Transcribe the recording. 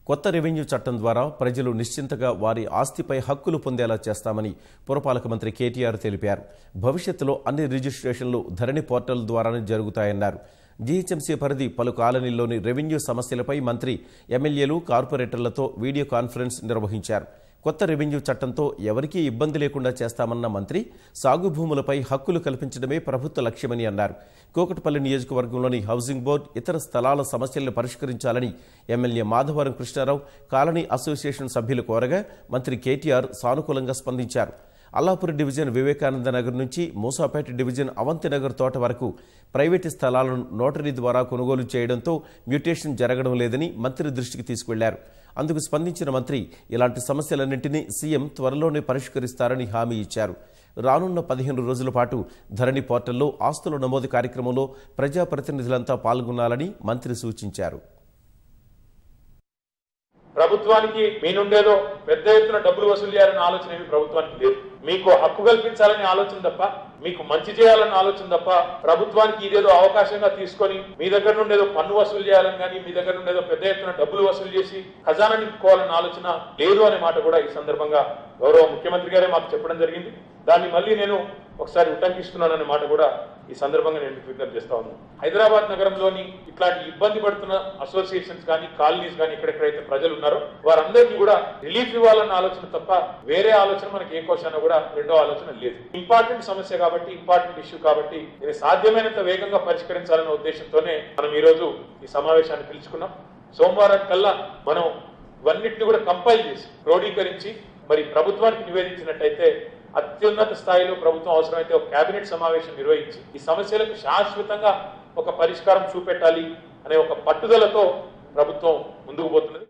కొత్త రెవెన్యూ చట్టం ద్వారా ప్రజలు నిశ్చింతగా వారి ఆస్తిపై హక్కులు పొందేలా చేస్తామని పురపాలక మంత్రి కేటీఆర్ తెలిపారు భవిష్యత్తులో అన్ని రిజిస్ట్రేషన్లు ధరణి పోర్టల్ ద్వారానే జరుగుతాయన్నారు జీహెచ్ఎంసీ పరిధి పలు కాలనీల్లోని రెవెన్యూ సమస్యలపై మంత్రి ఎమ్మెల్యేలు కార్పొరేటర్లతో వీడియో కాన్ఫరెన్స్ నిర్వహించారు కొత్త రెవెన్యూ చట్టంతో ఎవరికీ ఇబ్బంది లేకుండా చేస్తామన్న మంత్రి సాగు భూములపై హక్కులు కల్పించడమే ప్రభుత్వ లక్ష్యమని అన్నారు కోకటపల్లి నియోజకవర్గంలోని హౌసింగ్ బోర్డు ఇతర స్థలాల సమస్యలను పరిష్కరించాలని MLA Madhavaram Krishna Rao colony association సభ్యులు కోరగా మంత్రి కేటీఆర్ సానుకూలంగా స్పందించారు అల్లాపూర్ డివిజన్ వివేకానంద నగర్ నుంచి మూసాపేట డివిజన్ అవంతినగర్ తోట వరకు ప్రైవేటు స్థలాలను నోటరీ ద్వారా కొనుగోలు చేయడంతో మ్యూటేషన్ జరగడం లేదని మంత్రి దృష్టికి తీసుకెళ్లారు అందుకు స్పందించిన మంత్రి ఇలాంటి సమస్యలన్నింటినీ సీఎం త్వరలోనే పరిష్కరిస్తారని హామీ ఇచ్చారు రానున్న పదిహేను రోజుల పాటు ధరణి పోర్టల్లో ఆస్తుల నమోదు కార్యక్రమంలో ప్రజాప్రతినిధులంతా పాల్గొనాలని మంత్రి సూచించారు ప్రభుత్వానికి మీ నుండేదో పెద్ద ఎత్తున డబ్బులు వసూలు చేయాలన్న ఆలోచన ఏమి ప్రభుత్వానికి లేదు మీకు హక్కు కల్పించాలనే ఆలోచన తప్ప మీకు మంచి చేయాలన్న ఆలోచన తప్ప ప్రభుత్వానికి ఇదేదో అవకాశంగా తీసుకొని మీ దగ్గర నుండి ఏదో పన్ను వసూలు చేయాలని కానీ మీ దగ్గర నుండి ఏదో పెద్ద ఎత్తున డబ్బులు వసూలు చేసి ఖజానా నింపుకోవాలన్న ఆలోచన లేదు అనే మాట కూడా ఈ సందర్భంగా గౌరవ ముఖ్యమంత్రి గారే మాకు చెప్పడం జరిగింది దాన్ని మళ్ళీ నేను ఒకసారి ఉటంకిస్తున్నాననే మాట కూడా ఈ సందర్భంగా నేను విజ్ఞప్తి చేస్తా ఉన్నాను హైదరాబాద్ నగరంలోని ఇట్లాంటి ఇబ్బంది పడుతున్న అసోసియేషన్స్ కానీ కాలనీస్ కానీ ఎక్కడెక్కడైతే ప్రజలు ఉన్నారో వారందరికీ కూడా రిలీఫ్ ఇవ్వాలన్న ఆలోచన తప్ప వేరే ఆలోచన మనకి ఏ కోశాన కూడా రెండో ఆలోచన లేదు ఇంపార్టెంట్ సమస్య కాబట్టి ఇంపార్టెంట్ ఇష్యూ కాబట్టి దీన్ని సాధ్యమైనంత వేగంగా పరిష్కరించాలన్న ఉద్దేశంతోనే మనం ఈ రోజు ఈ సమావేశాన్ని పిలుచుకున్నాం సోమవారం కల్లా మనం ఇవన్నిటిని కూడా కంపైల్ చేసి క్రోడీకరించి మరి ప్రభుత్వానికి నివేదించినట్టయితే అత్యున్నత స్థాయిలో ప్రభుత్వం అవసరమైతే ఒక కేబినెట్ సమావేశం నిర్వహించి ఈ సమస్యలకు శాశ్వతంగా ఒక పరిష్కారం చూపెట్టాలి అనే ఒక పట్టుదలతో ప్రభుత్వం ముందుకు పోతున్నది